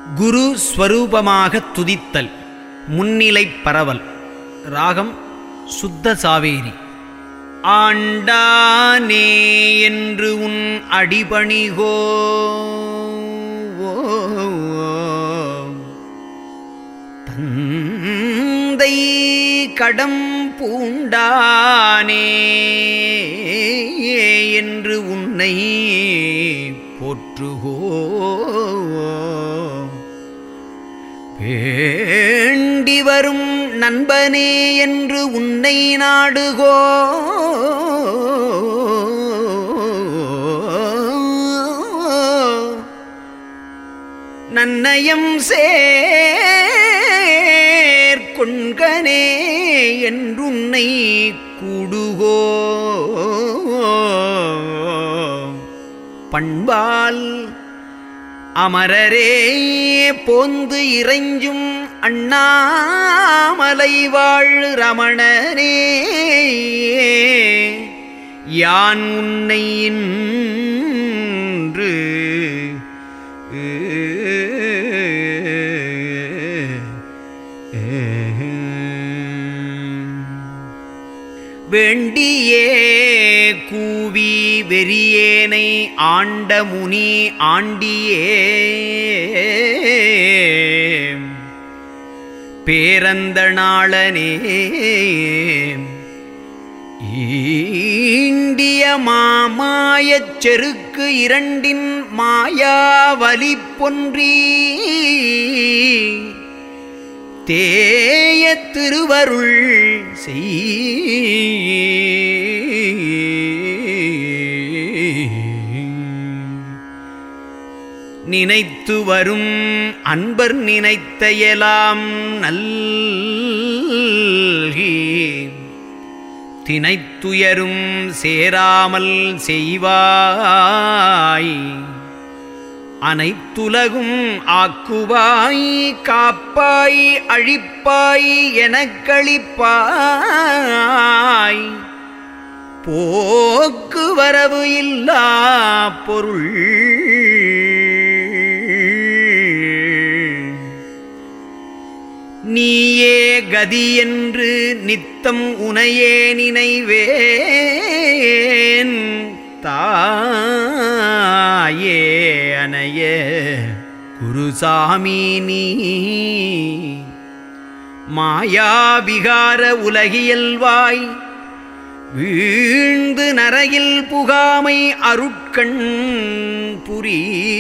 குரு ஸ்வரூபமாக துதித்தல் முன்னிலை பரவல் ராகம் சுத்த சாவேரி ஆண்டானே என்று உன் அடிபணிகோ தந்தை கடம் பூண்டானே என்று உன்னை போற்றுகோ வேண்டி வரும் நண்பனே என்று உன்னை நாடுகோ நன்னயம் சேர்கொண்கனே என்றுன்னை கூடுகோ பண்பால் அமரரே போந்து இறைஞ்சும் அண்ணாமலை வாழ் ரமணனே யான் உன்னை இன்று வேண்டியே கூவி வெறியேனை ஆண்ட முனி ஆண்டியே பேரந்த நாளனே ஈண்டிய மாமாயச் செருக்கு இரண்டின் மாயாவலி பொன்றி தேய திருவருள் செய் நினைத்து வரும் அன்பர் நினைத்தையலாம் நல்கி தினைத்துயரும் சேராமல் செய்வாய் அனைத்துலகும் ஆக்குவாய் காப்பாய் அழிப்பாய் எனக்களிப்பாய் போக்குவரவு இல்லா பொருள் நீயே கதி என்று நித்தம் உனையே நினைவேன் தாயே அனைய குருசாமி நீ மாயாவிகார உலகியல்வாய் வீழ்ந்து நரையில் புகாமை அருட்கண் புரி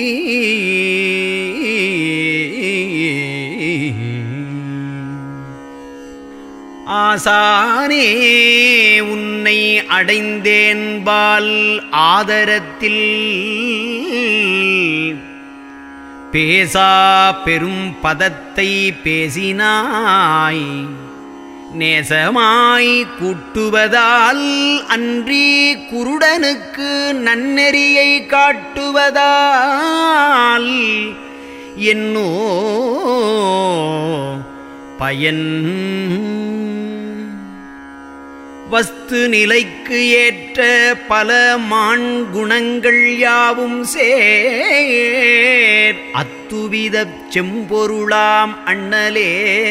ஆசானே உன்னை அடைந்தேன் பால் ஆதரத்தில் பேசா பெரும் பதத்தை பேசினாய் நேசமாய் கூட்டுவதால் அன்றி குருடனுக்கு நன்னெறியை காட்டுவதால் என்னோ பயன் வஸ்து நிலைக்கு ஏற்ற பல மான் குணங்கள் யாவும் சேர் அத்துவிதச் செம்பொருளாம் அண்ணலே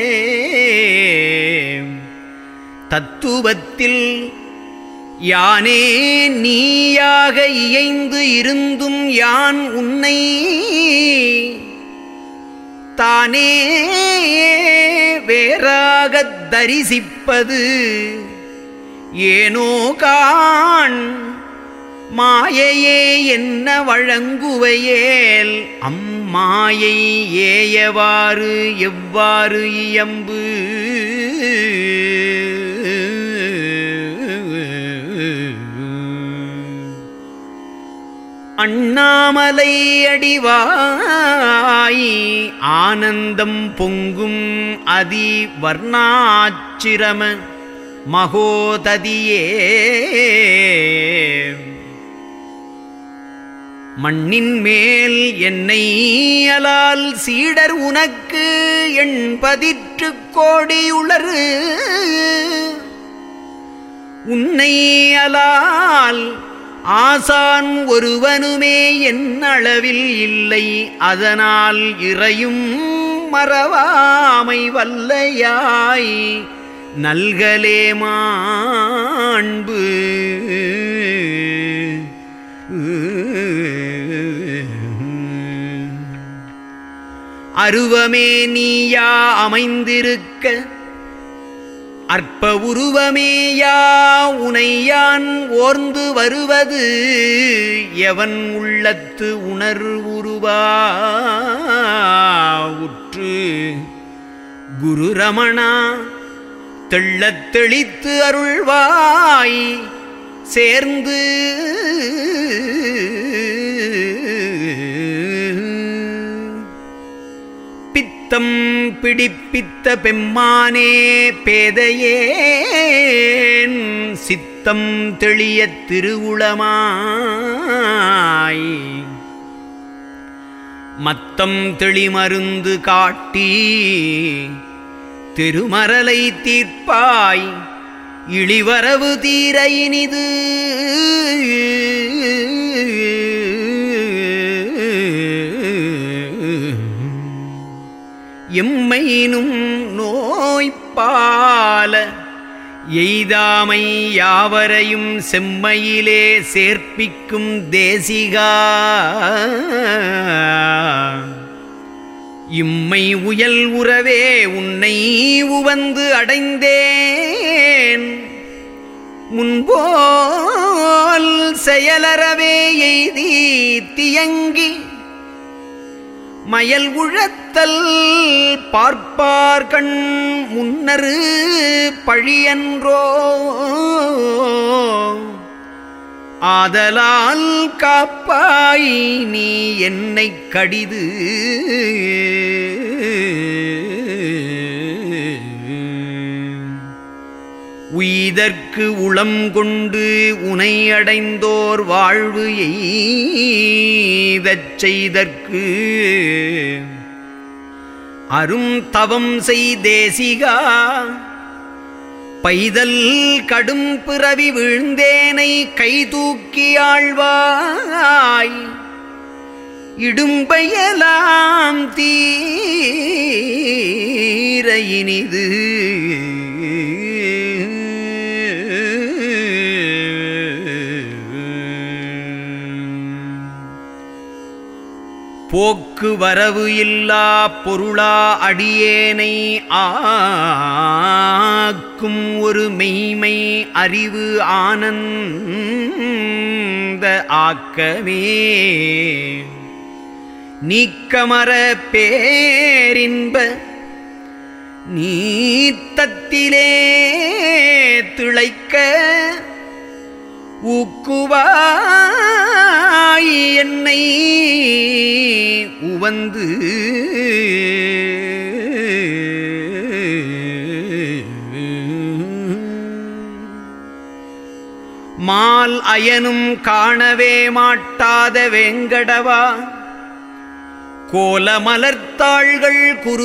தத்துவத்தில் யானே நீயாக இயைந்து இருந்தும் யான் உன்னை தானே வேறாகத் தரிசிப்பது ஏனோ காண் மாயையே என்ன வழங்குவையேல் அம்மாயை ஏயவாறு எவ்வாறு இயம்பு அண்ணாமலை அடிவாய் ஆனந்தம் பொங்கும் அதி வர்ணாச்சிரம மகோததியே மண்ணின் மேல் என்னை அலால் சீடர் உனக்கு எண்பதிற்று கோடியுளரு உன்னை அலால் ஆசான் ஒருவனுமே என் அளவில் இல்லை அதனால் இறையும் மறவாமை வல்லையாய் நல்கலே மாண்பு அருவமே நீயா அமைந்திருக்க அற்ப உருவமேயா உனையான் ஓர்ந்து வருவது எவன் உள்ளத்து உணர்வுருவா உற்று குரு ரமணா தெள்ளத் தெளித்து அருள்வாய் சேர்ந்து பித்தம் பிடிப்பித்த பெம்மானே பேதையேன் சித்தம் தெளியத் திருவுளமாய் மத்தம் தெளிமருந்து காட்டி திருமரலை தீர்ப்பாய் இழிவரவு தீர இனிது எம்மையினும் நோய்ப்பால எய்தாமை யாவரையும் செம்மையிலே சேர்ப்பிக்கும் தேசிகா இம்மை உயல் உறவே உன்னை உவந்து அடைந்தேன் முன்போல் செயலறவே எய்தி தியங்கி மயல் உழத்தல் பார்ப்பார் கண் முன்னரு பழியன்றோ ஆதலால் காப்பாய் நீ என்னை கடிது உய்தற்கு உளம் கொண்டு உனை அடைந்தோர் வாழ்வு எய்தச் செய்தற்கு அரும் தவம் செய்தேசிகா பைதல் கடும் பிறவி வீழ்ந்தேனை கைதூக்கி ஆழ்வாய் இடும்பையலாம் தீர இனிது போக்கு வரவு இல்லா பொருளா அடியேனை ஆக்கும் ஒரு மெய்மை அறிவு ஆனந்த ஆக்கமே நீக்கமர பேரின்ப நீத்தத்திலே திளைக்க ஊக்குவாய் என்னை உவந்து மால் அயனும் காணவே மாட்டாத வேங்கடவா கோலமலர்த்தாள்கள்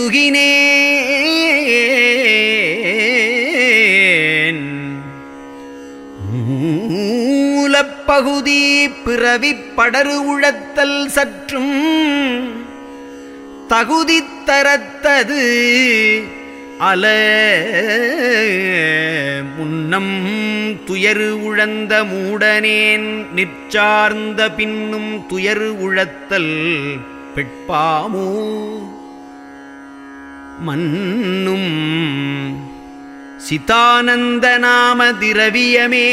குறுகினேன் மூலப்பகுதி பிறவிப் படரு உழத்தல் சற்றும் தகுதி தரத்தது அல முன்னம் துயரு உழந்த மூடனேன் நிற்சார்ந்த பின்னும் துயரு உழத்தல் பெட்பாமோ மன்னும் சிதானந்த நாம திரவியமே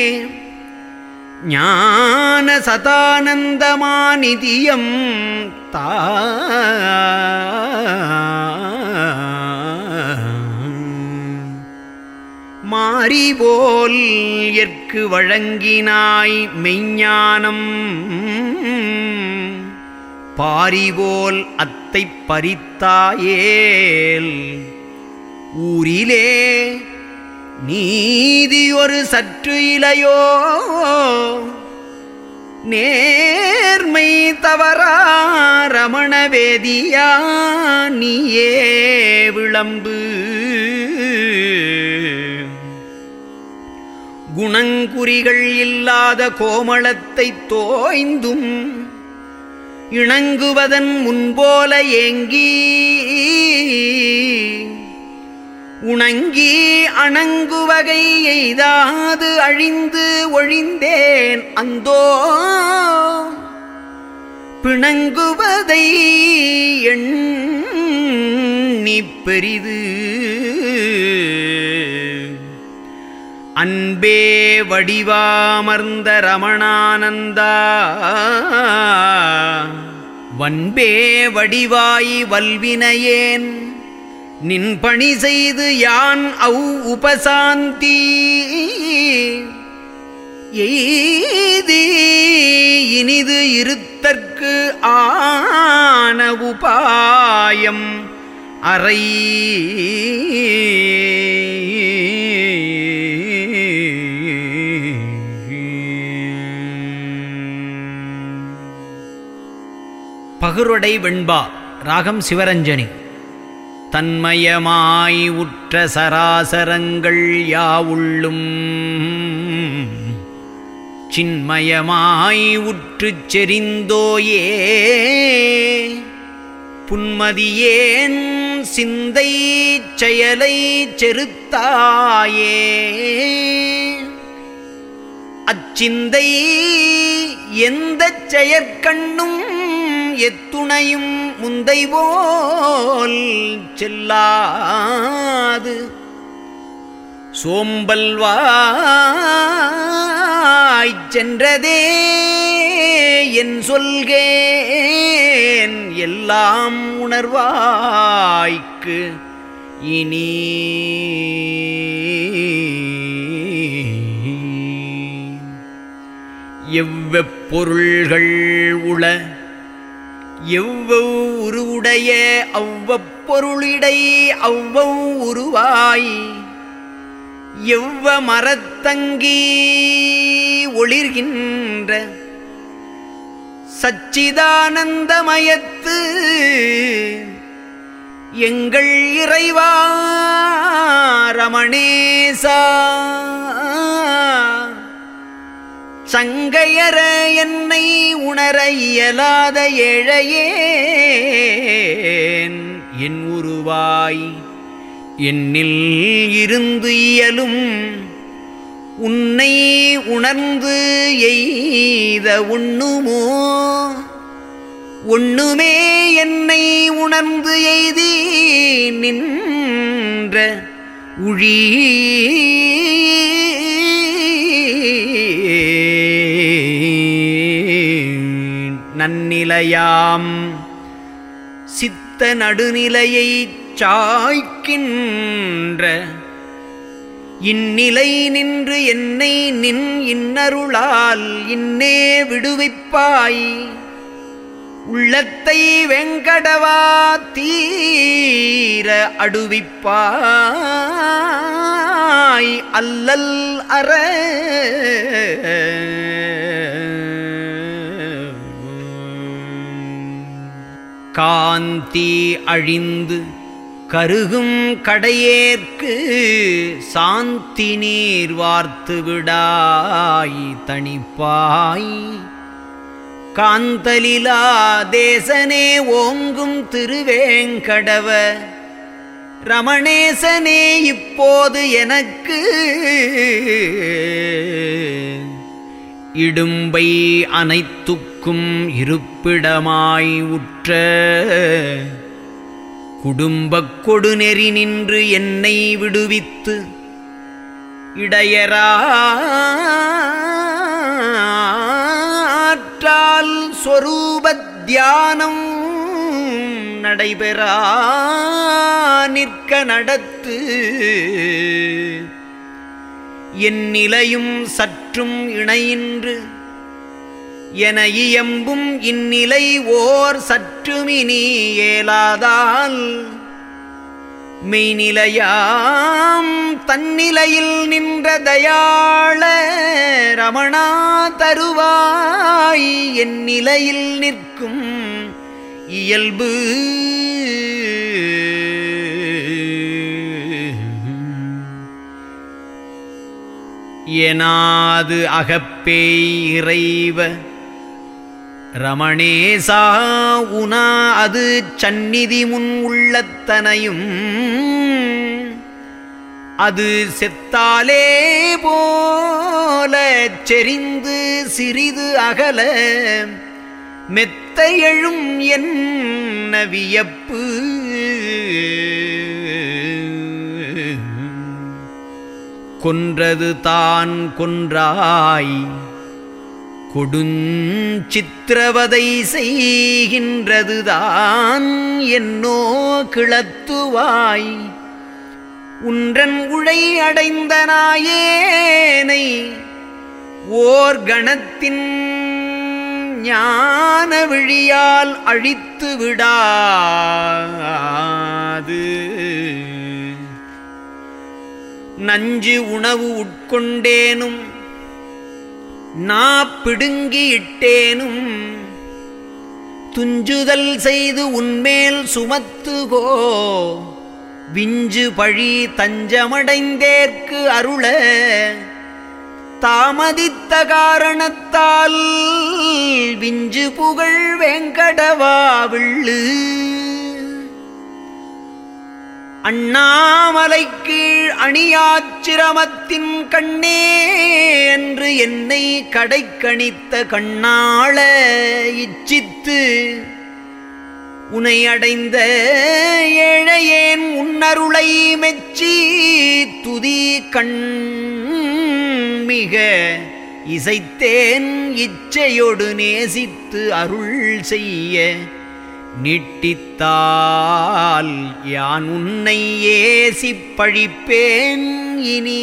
ஞான சதானந்தமானிதியம் தா மாறிபோல் எற்கு வழங்கினாய் மெய்ஞானம் பாரிபோல் அத்தை பறித்தாயேல் ஊரிலே நீதி ஒரு சற்று இலையோ நேர்மை தவறா ரமண வேதியா நீயே விளம்பு குணங்குறிகள் இல்லாத கோமளத்தை தோய்ந்தும் இணங்குவதன் முன்போல ஏங்கி உணங்கி அணங்குவகை எய்தாது அழிந்து ஒழிந்தேன் அந்தோ பிணங்குவதை எண்ணி பெரிது அன்பே வடிவாமர்ந்த ரமணானந்தா வன்பே வடிவாய் வல்வினையேன் நின் பணி செய்து யான் அவ் உபசாந்தி எய்தி இனிது இருத்தற்கு ஆன உபாயம் அறை பகுருடை வெண்பா ராகம் சிவரஞ்சனி தன்மயமாய் உற்ற சராசரங்கள் யாவுள்ளும் சின்மயமாய் உற்றுச் செறிந்தோயே புன்மதியேன் சிந்தை செயலை செருத்தாயே அச்சிந்தை எந்த செயற்கண்ணும் எத்துணையும் முந்தை போல் செல்லாது சோம்பல்வாய்ச் சென்றதே என் சொல்கேன் எல்லாம் உணர்வாய்க்கு இனி எவ்வப்பொருள்கள் உள எவ்வவ் உருவுடைய அவ்வப்பொருளிடை அவ்வவ் உருவாய் எவ்வ மரத்தங்கி ஒளிர்கின்ற சச்சிதானந்தமயத்து எங்கள் இறைவா ரமணேசா சங்கையர என்னை உணர இயலாத ஏழையேன் என் உருவாய் என்னில் இருந்து இயலும் உன்னை உணர்ந்து எய்த உண்ணுமோ ஒண்ணுமே என்னை உணர்ந்து எய்தி நின்ற உழி நன்னிலையாம் சித்த நடுநிலையை சாய்க்கின்ற இந்நிலை நின்று என்னை நின் இன்னருளால் இன்னே விடுவிப்பாய் உள்ளத்தை வெங்கடவா தீர அடுவிப்பாய் அல்லல் அற காந்தி அழிந்து கருகும் கடையேற்கு சாந்தி நீர் வார்த்து விடாய் தணிப்பாய் காந்தலிலா தேசனே ஓங்கும் திருவேங்கடவ ரமணேசனே இப்போது எனக்கு இடும்பை அனைத்துக்கும் இருப்பிடமாய் உற்ற குடும்பக் கொடுநெறி நின்று என்னை விடுவித்து இடையராற்றால் சொரூப தியானம் நடைபெறா நிற்க நடத்து என் நிலையும் சற்றும் இணையின்று என இயம்பும் இந்நிலை ஓர் சற்றுமினி ஏலாதால் மெய்நிலையாம் தன்னிலையில் நின்ற தயாள ரமணா தருவாய் என் நிலையில் நிற்கும் இயல்பு எனாது அகப்பேய் இறைவ ரமணேசா உனா அது சந்நிதி முன் உள்ளத்தனையும் அது செத்தாலே போல செறிந்து சிறிது அகல மெத்த எழும் என்ன வியப்பு கொன்றது தான் கொன்றாய் கொடுஞ்சித்திரவதை செய்கின்றதுதான் என்னோ கிளத்துவாய் உன்றன் உழை அடைந்த நாயேனை ஓர் கணத்தின் ஞான விழியால் அழித்து விடாது நஞ்சு உணவு உட்கொண்டேனும் நா பிடுங்கி இட்டேனும் துஞ்சுதல் செய்து உன்மேல் சுமத்துகோ விஞ்சு பழி தஞ்சமடைந்தேற்கு அருள தாமதித்த காரணத்தால் விஞ்சு புகழ் வெங்கடவா விள்ளு அண்ணாமலை கீழ் அணியாச்சிரமத்தின் கண்ணே என்று என்னை கடைக்கணித்த கண்ணாள இச்சித்து உனை அடைந்த ஏழையேன் உன்னருளை மெச்சி துதி கண் மிக இசைத்தேன் இச்சையொடு நேசித்து அருள் செய்ய நீட்டித்தால் யான் உன்னை ஏசிப் பழிப்பேன் இனி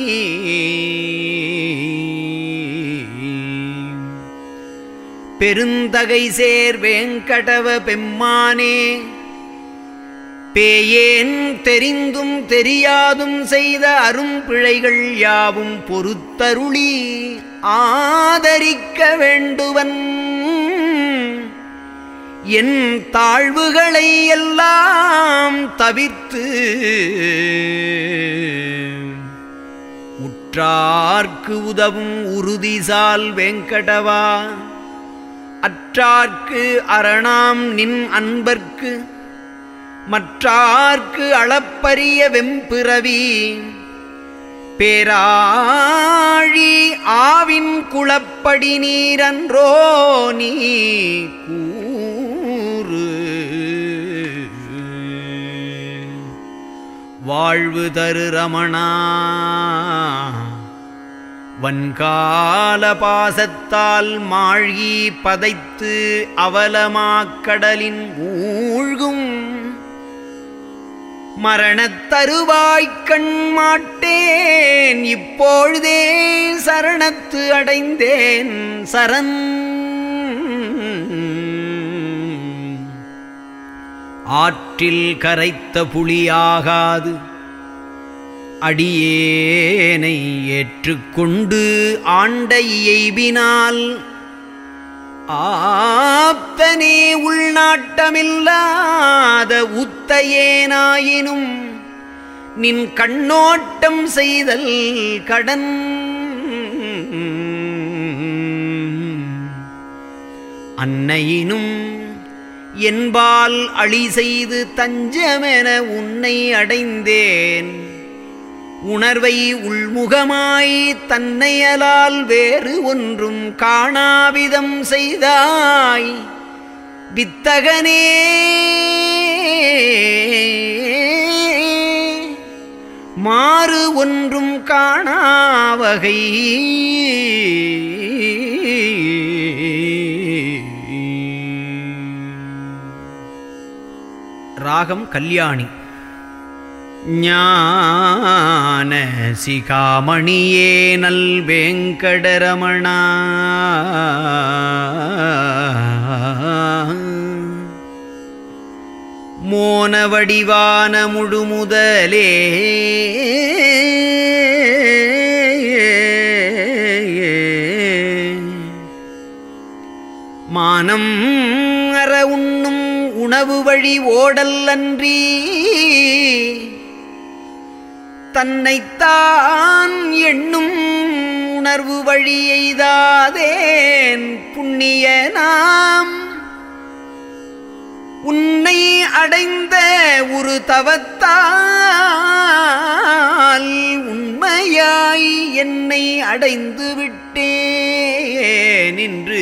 பெருந்தகை சேர் வேங்கடவ பெம்மானே பேயேன் தெரிந்தும் தெரியாதும் செய்த அரும்பிழைகள் யாவும் பொறுத்தருளி ஆதரிக்க வேண்டுவன் என் தாழ்வுகளை எல்லாம் தவிர்த்து உற்றார்க்கு உதவும் உறுதிசால் வெங்கடவா அற்றார்க்கு அரணாம் நின் அன்பர்க்கு மற்றார்க்கு அளப்பரிய வெம்பிறவி பேராழி ஆவின் குளப்படி நீரன்றோ நீ கூறு வாழ்வு தரு ரமணா வன்கால பாசத்தால் மாழ்கி பதைத்து அவலமாக்கடலின் ஊழ்கும் மரணத்தருவாய்க்கண் மாட்டேன் இப்பொழுதே சரணத்து அடைந்தேன் சரண் ஆற்றில் கரைத்த புலியாகாது அடியேனை ஏற்றுக்கொண்டு ஆண்ட எய்பினால் ஆப்தனே உள்நாட்டமில்லாத உத்தையேனாயினும் நின் கண்ணோட்டம் செய்தல் கடன் அன்னையினும் என்பால் அழி செய்து தஞ்சமென உன்னை அடைந்தேன் உணர்வை உள்முகமாய் தன்னையலால் வேறு ஒன்றும் காணாவிதம் செய்தாய் வித்தகனே மாறு ஒன்றும் காணாவகை ராகம் கல்யாணி ஞான சிகாமணியே நல் வெங்கடரமணா மோன வடிவான முழுமுதலே மானம் அற உண்ணும் உணவு வழி ஓடல் அன்றி தன்னைத்தான் எண்ணும் உணர்வு வழி எய்தாதேன் புண்ணிய நாம் உன்னை அடைந்த ஒரு தவத்தால் உண்மையாய் என்னை அடைந்து விட்டேன் என்று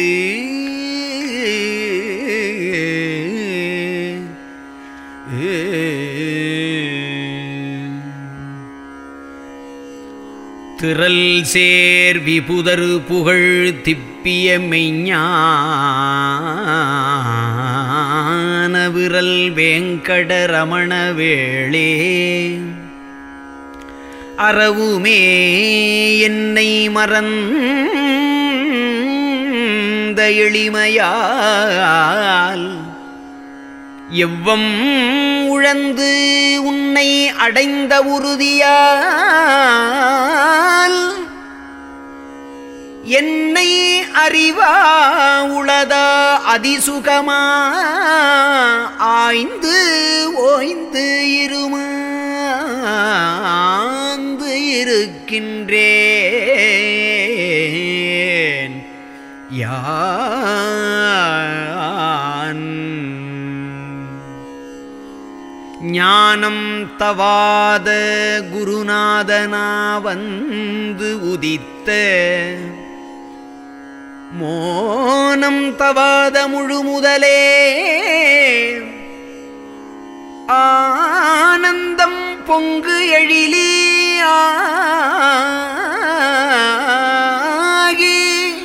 திரள் சேர் விபுதரு புகழ் திப்பிய மெய்ஞான விரல் வேங்கடரமண வேளே அறவுமே என்னை மறந்த எளிமையால் எவ்வம் உழந்து உன்னை அடைந்த உறுதியால் என்னை அறிவா உளதா அதிசுகமா ஆய்ந்து ஓய்ந்து இருமாந்து இருக்கின்றேன் யான் ஞானம் தவாத குருநாதனா வந்து உதித்த மோனம் தவாத முழு முதலே ஆனந்தம் பொங்கு எழிலி ஆகி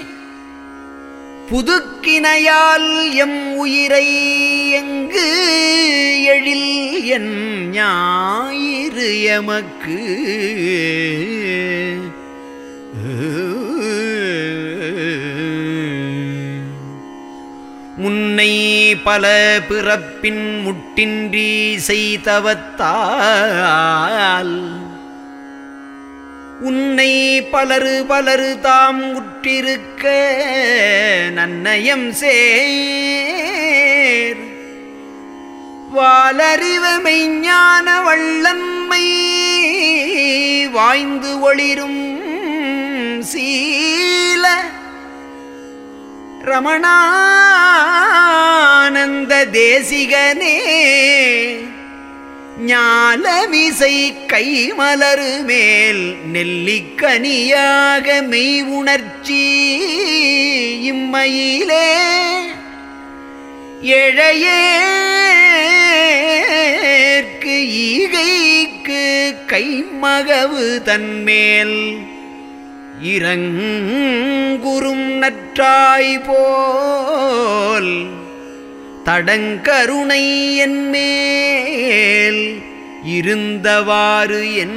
புதுக்கினையால் எம் உயிரை எங்கு எழில் என் ஞாயிறு எமக்கு முன்னை பல பிறப்பின் முட்டின்றி செய்தவத்தால் உன்னை பலரு பலரு தாம் உற்றிருக்க நன்னயம் சேர் வாலறிவ மெய்ஞான வள்ளன்மை வாய்ந்து ஒளிரும் சீல ரமணானந்த தேசிகனே ஞாலமிசை கைமலரு மேல் நெல்லிக்கனியாக மெய் உணர்ச்சி இம்மையிலே எழையேற்கு ஈகைக்கு கைமகவு தன்மேல் இறங்குறும் நற்றாய் போல் தடங்கருணை என் மேல் இருந்தவாறு என்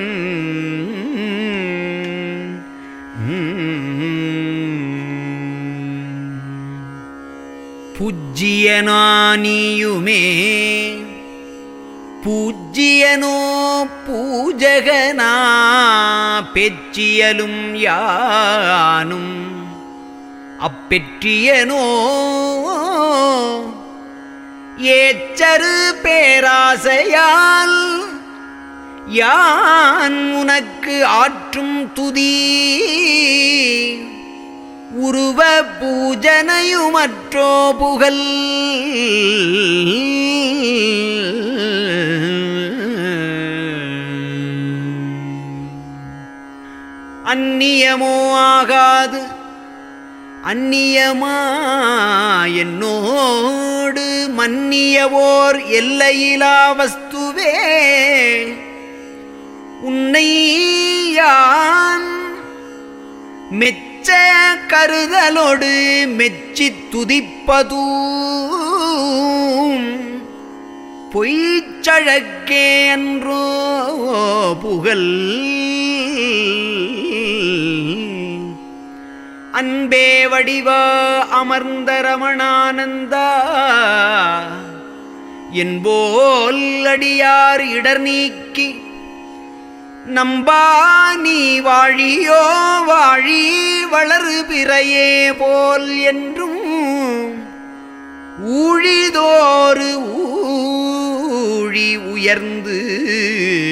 பூஜ்ஜியனானியுமே பூஜ்ஜியனோ பூஜகனா பெற்றியலும் யானும் அப்பெற்றியனோ ஏச்சரு பேராசையால் யான் உனக்கு ஆற்றும் துதி உருவ பூஜனையுமற்றோ புகழ் அந்நியமோ ஆகாது அந்நியமா என்னோடு மன்னியவோர் எல்லையிலா வஸ்துவே உன்னை யான் மெச்ச கருதலோடு மெச்சித் துதிப்பதூம் பொய்ச்சழக்கே அன்றோ புகழ் அன்பே வடிவா அமர்ந்த ரமணானந்தா என்போல் அடியார் இடர் நீக்கி நம்பா நீ வாழியோ வாழி வளரு பிறையே போல் என்றும் ஊழிதோறு ஊழி உயர்ந்து